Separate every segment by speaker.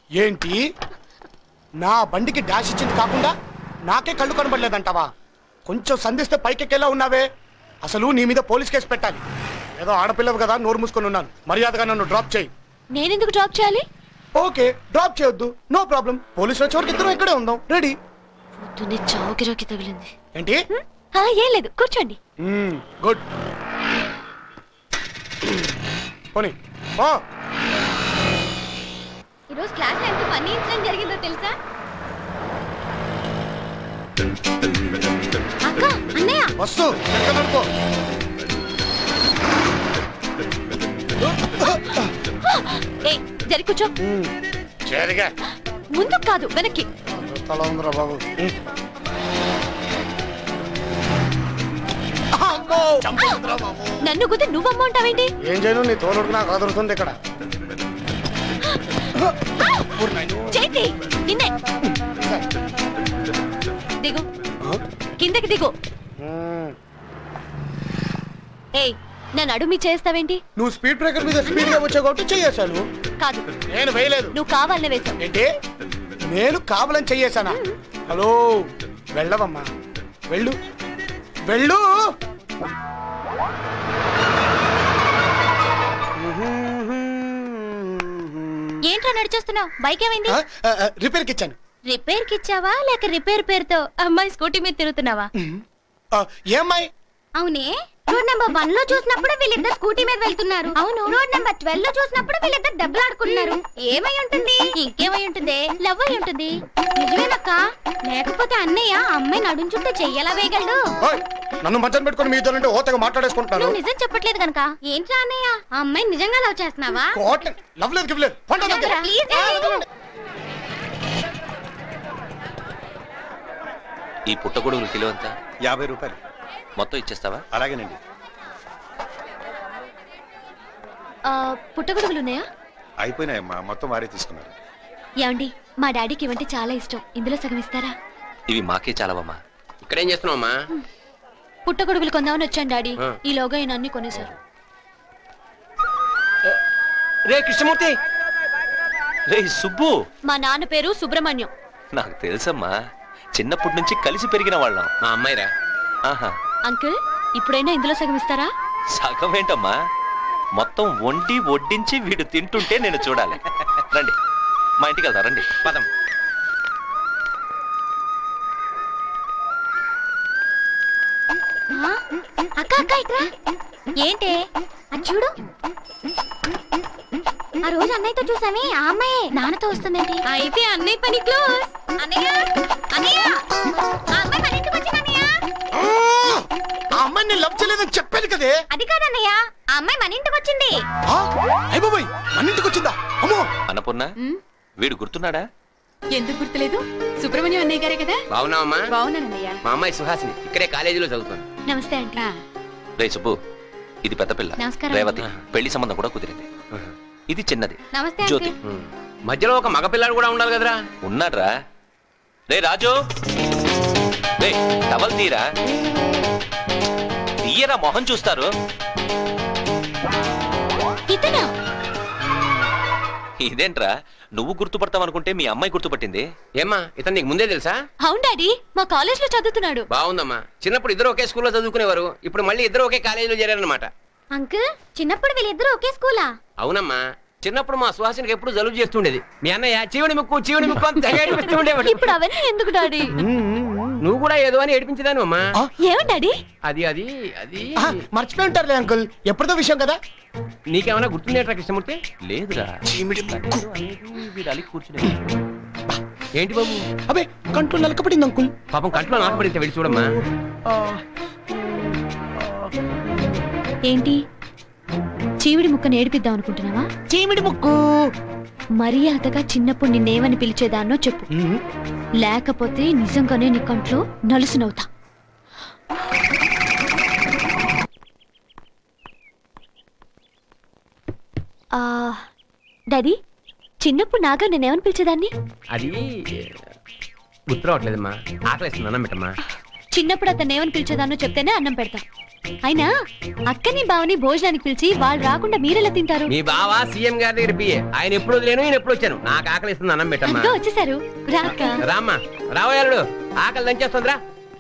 Speaker 1: ఏంటి నా బండికి డాష్ ఇచ్చింది కాకుండా నాకే కళ్ళు కనబడలేదంటావా కొంచెం సంధిస్తే పైకెక్కేలా ఉన్నావే అసలు నీ మీద పోలీస్ కేసు పెట్టాలి ఏదో ఆడపిల్లవు కదా నోరు మూసుకొని ఉన్నాను మర్యాదగా నన్ను డ్రాప్ చేయి
Speaker 2: నేనెందుకు డ్రాప్ చేయాలి
Speaker 1: ఓకే డ్రాప్ చేయొద్దు నో ప్రాబ్లం పోలీసు వచ్చే వరకు ఇద్దరం ఇక్కడే ఉందాం రెడీ
Speaker 2: పొద్దున్నే చావుకిరాకి తగిలింది
Speaker 1: ఏంటి
Speaker 2: ఆ, ఏం లేదు కూర్చోండి
Speaker 1: గుడ్ పోనీ ఓ
Speaker 2: ఈరోజు క్లాస్ ఎంత ఫన్నీ ఇన్సిడెంట్ జరిగిందో తెలుసా అక్క అన్నయ్య
Speaker 1: వస్తు ఎక్కడ నడుకో
Speaker 2: ఏ జరి కూర్చో
Speaker 1: చేరిగా
Speaker 2: ముందుకు కాదు వెనక్కి
Speaker 1: తల ఉందిరా బాబు అమ్మో! చంపేస్తుందిరా బాబు.
Speaker 2: నన్ను గుద్ది నువ్వమ్మ ఉంటావేంటి
Speaker 1: ఏం చేయను నీ తోలుడు నాకు అదురుతుంది ఇక్కడ ఊరు నాయనా.
Speaker 2: చేతి నిన్నే దిగు
Speaker 1: ఆ?
Speaker 2: కిందకి దిగు
Speaker 1: మ్మ్.
Speaker 2: ఏయ్ నన్ను అడుగు మీ చేస్తావేంటి
Speaker 1: నువ్వు స్పీడ్ బ్రేకర్ మీద స్పీడ్ గా వచ్చే కాబట్టి చెయ్యేశాను
Speaker 2: కాదు
Speaker 1: నేను వేయలేదు
Speaker 2: నువ్వు కావాలనే వేసావు
Speaker 1: ఏంటి నేను కావాలని చెయ్యేశానా హలో వెళ్ళవమ్మా వెళ్ళు వెళ్ళు
Speaker 2: ఏంట్రా నడిచేస్తున్నావు బైక్ ఏమైంది
Speaker 1: రిపేర్కి ఇచ్చాను
Speaker 2: రిపేర్ కి ఇచ్చావా లేక రిపేర్ పేరుతో అమ్మాయి స్కూటీ మీద తిరుగుతున్నావా
Speaker 1: ఆ, ఏమ్మాయి
Speaker 3: అవునే రోడ్ నెంబర్ వన్ లో చూసినప్పుడు వీళ్ళిద్దరు స్కూటీ మీద వెళ్తున్నారు అవును రోడ్ నెంబర్ ట్వెల్వ్ లో చూసినప్పుడు వీళ్ళిద్దరు దెబ్బలాడుకున్నారు ఏమై ఉంటుంది
Speaker 2: ఇంకేమై ఉంటుంది లవ్ అయి ఉంటుంది
Speaker 3: నిజమేనక్క లేకపోతే అన్నయ్య ఆ అమ్మాయి నడుం చుట్టూ చెయ్యలా వేయగలడు
Speaker 1: ఓయ్, నన్ను మధ్యన పెట్టుకుని మీ ఇద్దరు ఓతగా మాట్లాడేసుకుంటున్నాను
Speaker 3: నువ్వు నిజం చెప్పట్లేదు కనుక ఏంట్రా అన్నయ్య ఆ అమ్మాయి నిజంగా లవ్ చేస్తున్నావా
Speaker 1: కోట్ల లవ్ లేదు గివ్ లేదు పండు దగ్గర.
Speaker 3: ప్లీజ్
Speaker 1: ఆ, వదలండి.
Speaker 4: ఈ పుట్టగొడుగులు కిలో ఎంత
Speaker 5: యాభై రూపాయలు
Speaker 4: మొత్తం ఇచ్చేస్తావా
Speaker 5: అలాగేనండి
Speaker 2: ఆ, పుట్టగొడుగులు ఉన్నాయా
Speaker 5: అయిపోయినాయమ్మా మొత్తం వారే తీసుకున్నారు
Speaker 2: ఏమండి మా డాడీకి ఇవంటే చాలా ఇష్టం ఇందులో సగం ఇస్తారా
Speaker 4: ఇవి మాకే చాలవమ్మా
Speaker 6: ఇక్కడేం చేస్తున్నావమ్మా
Speaker 2: పుట్టగొడుగులు కొందామని వచ్చాను డాడీ
Speaker 6: ఆ.
Speaker 2: ఈలోగా ఈయన అన్ని కొనేశారు
Speaker 6: రే కృష్ణమూర్తి
Speaker 4: రే సుబ్బు
Speaker 2: మా నాన్న పేరు సుబ్రహ్మణ్యం
Speaker 4: నాకు తెలుసమ్మా చిన్నప్పటి నుంచి కలిసి పెరిగిన వాళ్ళం
Speaker 6: మా అమ్మాయిరా
Speaker 4: ఆహా
Speaker 2: అంకుల్ ఇప్పుడైనా ఇందులో సగం ఇస్తారా
Speaker 4: సగం ఏంటమ్మా మొత్తం వండి వడ్డించి వీడు తింటుంటే నేను చూడాలి రండి మా ఇంటికి వెళ్తా రండి
Speaker 6: పదం
Speaker 3: ఆ? అక్క అక్క ఇక్కడ ఏంటే అది చూడు ఆ రోజు అన్నయ్యతో చూసామే ఆ అమ్మాయే నాన్నతో వస్తుందేంటి
Speaker 2: అయితే అన్నయ్య పని క్లోజ్
Speaker 3: అన్నయ్య అన్నయ్య ఆ అమ్మాయి మన ఇంటికి వచ్చింది అన్నయ్య
Speaker 1: ఆ, ఆ అమ్మాయిని నేను లవ్ చేయలేదని చెప్పాను కదే
Speaker 3: అది కాదన్నయ్య ఆ అమ్మాయి మన ఇంటికి వచ్చింది
Speaker 1: ఆ, అయ్ బాబోయ్ మన ఇంటికి వచ్చిందా అమ్మో
Speaker 4: అన్నపూర్ణ వీడు గుర్తున్నాడా
Speaker 7: ఎందుకు గుర్తులేదు సుబ్రహ్మణ్యం అన్నయ్య గారే కదా
Speaker 6: బాగున్నావమ్మా
Speaker 7: బాగున్నానన్నయ్య
Speaker 6: మా అమ్మాయి సుహాసిని ఇక్కడే కాలేజీలో చదువుతుంది
Speaker 2: నమస్తే ఆంటీ
Speaker 4: రే సుబ్బు ఇది పెద్ద పిల్ల
Speaker 2: నమస్కారం.
Speaker 4: రేవతి పెళ్లి సంబంధం కూడా కుదిరింది ఇది చిన్నది
Speaker 3: నమస్తే
Speaker 4: జ్యోతి
Speaker 3: అంకుల్
Speaker 6: మధ్యలో ఒక మగపిల్లాడు కూడా ఉండాలి కదరా
Speaker 4: ఉన్నాడ్రా రే రాజు రే డబల్ తీరా తీయరా మొహం చూస్తారు
Speaker 2: ఇతనా
Speaker 4: ఇదేంట్రా నువ్వు గుర్తుపడతావనుకుంటే మీ అమ్మాయి గుర్తుపట్టింది
Speaker 6: ఏమ్మా ఇతను నీకు ముందే తెలుసా
Speaker 2: అవును డాడీ మా కాలేజ్ లో చదువుతున్నాడు
Speaker 6: బాగుందమ్మా చిన్నప్పుడు ఇద్దరు ఒకే స్కూల్లో చదువుకునేవారు ఇప్పుడు మళ్ళీ ఇద్దరు ఒకే కాలేజీలో చేరారనమాట
Speaker 3: అంకుల్ చిన్నప్పుడు వీళ్ళిద్దరు ఒకే స్కూలా
Speaker 6: అవునమ్మా చిన్నప్పుడు మా సుహాసినికి ఎప్పుడు జలుబు చేస్తుండేది మీ అన్నయ్య చీవుడి ముక్కు చీవుడి ముక్కు అని తెగ ఏడిపిస్తూ ఉండేవాడు
Speaker 2: ఇప్పుడు అవన్నీ ఎందుకు డాడీ
Speaker 6: నువ్వు కూడా ఏదో అని ఏడిపించేదాను అమ్మా
Speaker 1: ఆ,
Speaker 2: ఏమండి డాడీ
Speaker 6: అది అది అది
Speaker 1: ఆ, మర్చిపోయి ఉంటారులే అంకుల్ ఎప్పటిదో విషయం కదా
Speaker 6: నీకేమైనా గుర్తుండేట్రా కృష్ణమూర్తి
Speaker 4: లేదురా
Speaker 1: చీమిడి ముక్కు.
Speaker 4: వీడు అలిగి కూర్చునే
Speaker 6: ఏంటి బాబు
Speaker 1: అబే కంట్లో నలకపడింది అంకుల్
Speaker 6: పాపం కంట్లో నాటపడితే వెళ్ళి చూడమ్మా
Speaker 2: ఏంటి చీవిడి ముక్కను ఏడిపిద్దాం అనుకుంటున్నావా
Speaker 1: చీమిడి ముక్కు
Speaker 2: మర్యాదగా చిన్నప్పుడు నిన్నేమని పిలిచేదాన్నో చెప్పు
Speaker 1: ఉమ్,
Speaker 2: లేకపోతే నిజంగానే నీ కంట్లో నలుసునవుతా ఆ, డాడీ చిన్నప్పుడు నాగా నేనేమని పిలిచేదాన్ని
Speaker 6: అది గుర్తు రావట్లేదమ్మా ఆకలిస్తుంది అన్నం పెట్టమ్మా
Speaker 2: చిన్నప్పుడు అతను ఏమని పిలిచేదాన్నో చెప్తేనే అన్నం పెడతా అయినా అక్కని బావని భోజనానికి పిలిచి వాళ్ళు రాకుండా మీరెలా తింటారు
Speaker 6: మీ బావ సీఎం గారి దగ్గర పియ్యే ఆయన ఎప్పుడు వదిలేను ఈయన ఎప్పుడు వచ్చాను నాకు ఆకలి ఇస్తుంది అన్నం పెట్టమ్మా
Speaker 2: అంతా వచ్చేసారు రాక
Speaker 6: రామ్మా రావయాలుడు ఆకలి దంచేస్తుందిరా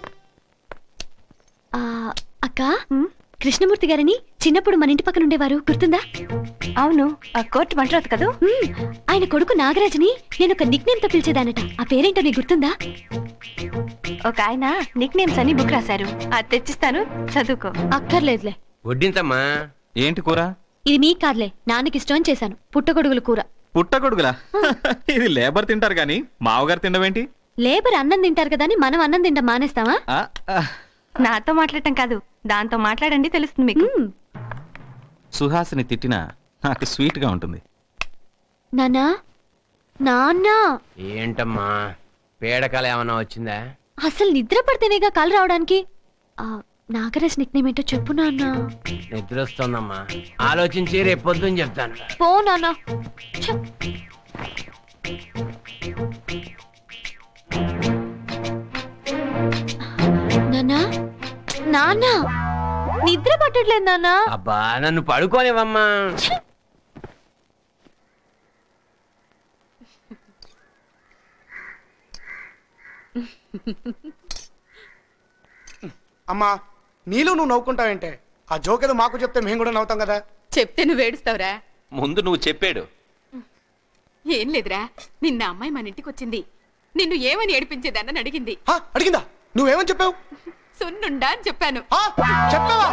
Speaker 2: ఆ, అక్క కృష్ణమూర్తి గారని చిన్నప్పుడు మన ఇంటి పక్కన ఉండేవారు గుర్తుందా అవును కోర్టు మంటరాదు కదా ఆయన కొడుకు నాగరాజుని నేను ఒక నిక్ నేమ్ తో పిలిచేదానట ఆ పేరేంటో నీకు గుర్తుందా ఒక ఆయన నిక్ నేమ్స్ అని బుక్ రాశారు అది తెచ్చిస్తాను చదువుకో అక్కర్లేదులే
Speaker 6: వడ్డించమ్మా
Speaker 8: ఏంటి కూర
Speaker 2: ఇది మీ కాదులే నాన్నకి ఇష్టం అని చేశాను పుట్టగొడుగుల కూర
Speaker 8: పుట్టగొడుగులా ఇది లేబర్ తింటారు గాని మావగారు తినవేంటి
Speaker 2: లేబర్ అన్నం తింటారు కదా అని మనం అన్నం తింటాం మానేస్తావా
Speaker 8: ఆ, ఆ,
Speaker 2: నాతో మాట్లాడటం కాదు దాంతో మాట్లాడండి తెలుస్తుంది మీకు
Speaker 8: సుహాసిని తిట్టినా నాకు స్వీట్ గా ఉంటుంది
Speaker 2: నానా నాన్న
Speaker 6: ఏంటమ్మా పీడకల ఏమన్నా వచ్చిందా
Speaker 2: అసలు నిద్ర పడితేనేగా కళ్ళు రావడానికి ఆ, నాగరాజ్ నిక్ నేమ్ ఏంటో చెప్పు నాన్న
Speaker 6: నిద్ర వస్తుందమ్మా ఆలోచించి రేపు పొద్దున్న చెప్తాను
Speaker 2: పో నాన్న ఛ. నాన్నా నాన్న నిద్ర పట్టట్లేదు నాన్న
Speaker 6: అబ్బా నన్ను పడుకోనివమ్మా
Speaker 1: అమ్మా నీళ్ళు నువ్వు నవ్వుకుంటావేంటే ఆ జోక్ ఏదో మాకు చెప్తే మేము కూడా నవ్వుతాం కదా
Speaker 7: చెప్తే నువ్వు ఏడుస్తావురా
Speaker 4: ముందు నువ్వు చెప్పాడు
Speaker 7: ఏం లేదురా నిన్న అమ్మాయి మన ఇంటికి వచ్చింది నిన్ను ఏమని ఏడిపించేదాన్ని అడిగింది
Speaker 1: హా, అడిగిందా నువ్వేమని చెప్పావు
Speaker 7: సున్నుండా అని చెప్పాను
Speaker 1: హా, చెప్పావా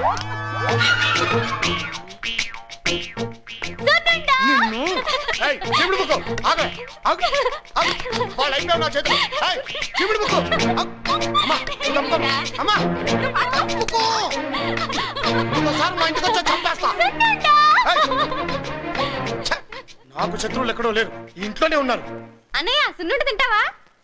Speaker 1: నిన్ను ఏయ్, చీపుడు ముక్కు, ఆగు, ఆగు, ఆగు. వాళ్ళ అయిపోయావు నా చేతిలో. ఏయ్, చీపుడు ముక్కు, ఆగు. అమ్మా, నువ్వు నమ్ముతావా? అమ్మా, ముక్కు. ఇంకోసారి మా ఇంటికి వచ్చా చంపేస్తా ఏయ్. ఛ, నాకు శత్రువులు ఎక్కడో లేరు ఈ ఇంట్లోనే ఉన్నారు
Speaker 3: అన్నయ్య సున్నుండి తింటావా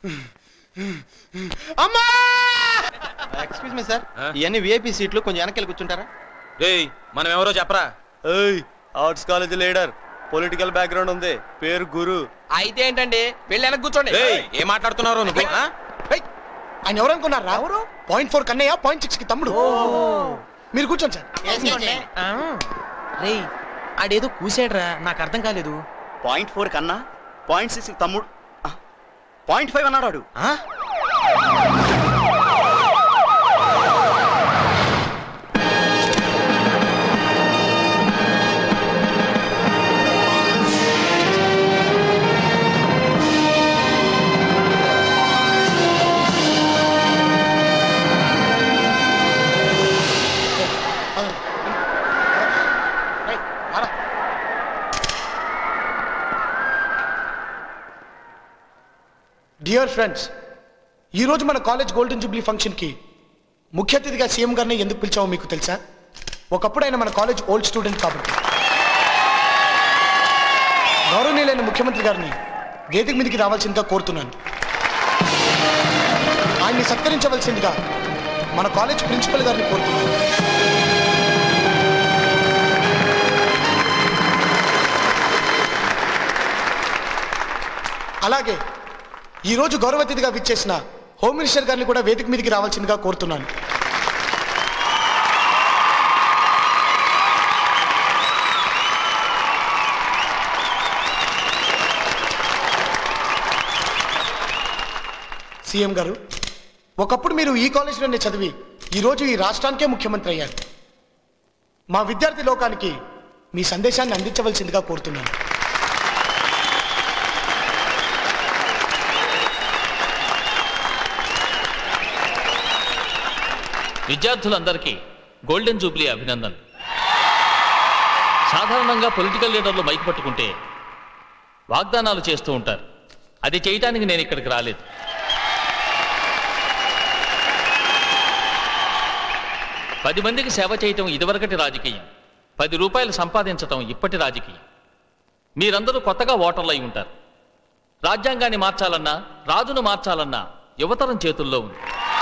Speaker 1: అమ్మా
Speaker 9: ఎక్స్క్యూజ్ మీ సార్ ఇవన్నీ విఐపి సీట్లు కొంచెం వెనకెళ్ళి కూర్చుంటారా
Speaker 4: ఏయ్ మనం ఎవరో చెప్పరా
Speaker 9: ఏయ్ arts college leader political background ఉంది పేరు గురు
Speaker 6: అయితే ఏంటండి వెళ్ళి వెనక కూర్చోండి
Speaker 4: ఏయ్ ఏం మాట్లాడుతున్నారో నువ్వు ఆ?
Speaker 1: ఏయ్, ఆయన ఎవరు అనుకున్నారా ఎవరు point four Kannaiah point six కి తమ్ముడు మీరు కూర్చోండి సార్
Speaker 9: రేయ్ ఆడేదో కూసాడ్రా నాకు అర్థం కాలేదు పాయింట్ ఫోర్ కన్నా పాయింట్ సిక్స్ తమ్ముడు పాయింట్ ఫైవ్ అన్నాడు వాడు.
Speaker 1: ఏయ్, రారా. డియర్ ఫ్రెండ్స్ ఈరోజు మన కాలేజ్ గోల్డెన్ జూబ్లీ ఫంక్షన్కి ముఖ్య అతిథిగా సీఎం గారిని ఎందుకు పిలిచామో మీకు తెలుసా ఒకప్పుడు ఆయన మన కాలేజ్ ఓల్డ్ స్టూడెంట్ కాబట్టి గౌరవనీయులైన ముఖ్యమంత్రి గారిని వేదిక మీదకి రావాల్సిందిగా కోరుతున్నాను ఆయన్ని సత్కరించవలసిందిగా మన కాలేజ్ ప్రిన్సిపల్ గారిని కోరుతున్నాను అలాగే ఈరోజు గౌరవ అతిథిగా విచ్చేసిన హోమ్ మినిస్టర్ గారిని కూడా వేదిక మీదకి రావాల్సిందిగా కోరుతున్నాను సీఎం గారు ఒకప్పుడు మీరు ఈ కాలేజీలోనే చదివి ఈరోజు ఈ రాష్ట్రానికే ముఖ్యమంత్రి అయ్యారు మా విద్యార్థి లోకానికి మీ సందేశాన్ని అందించవలసిందిగా కోరుతున్నాను
Speaker 10: విద్యార్థులందరికీ గోల్డెన్ జూబ్లీ అభినందనలు సాధారణంగా పొలిటికల్ లీడర్లు మైక్ పట్టుకుంటే వాగ్దానాలు చేస్తూ ఉంటారు అది చేయటానికి నేను ఇక్కడికి రాలేదు పది మందికి సేవ చేయటం ఇదివరకటి రాజకీయం పది రూపాయలు సంపాదించటం ఇప్పటి రాజకీయం మీరందరూ కొత్తగా ఓటర్లు అయి ఉంటారు రాజ్యాంగాన్ని మార్చాలన్నా రాజును మార్చాలన్నా యువతరం చేతుల్లో ఉంది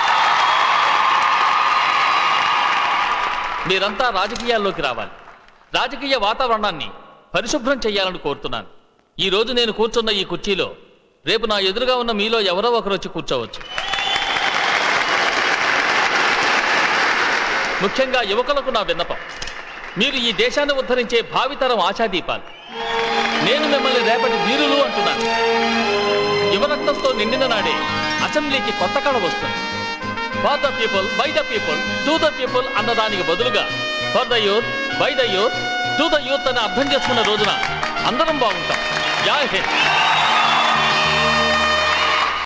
Speaker 10: మీరంతా రాజకీయాల్లోకి రావాలి రాజకీయ వాతావరణాన్ని పరిశుభ్రం చేయాలని కోరుతున్నాను ఈ రోజు నేను కూర్చున్న ఈ కుర్చీలో రేపు నా ఎదురుగా ఉన్న మీలో ఎవరో ఒకరు వచ్చి కూర్చోవచ్చు ముఖ్యంగా యువకులకు నా విన్నపం మీరు ఈ దేశాన్ని ఉద్ధరించే భావితరం ఆశాదీపాలు నేను మిమ్మల్ని రేపటి వీరులు అంటున్నాను యువరక్తంతో నిండిన నాడే అసెంబ్లీకి కొత్త కళ వస్తుంది for the people by the people to the people అన్నదానికి బదులుగా for the youth by the youth to the youth అని అర్థం చేసుకున్న రోజున అందరం బాగుంటాం జై హింద్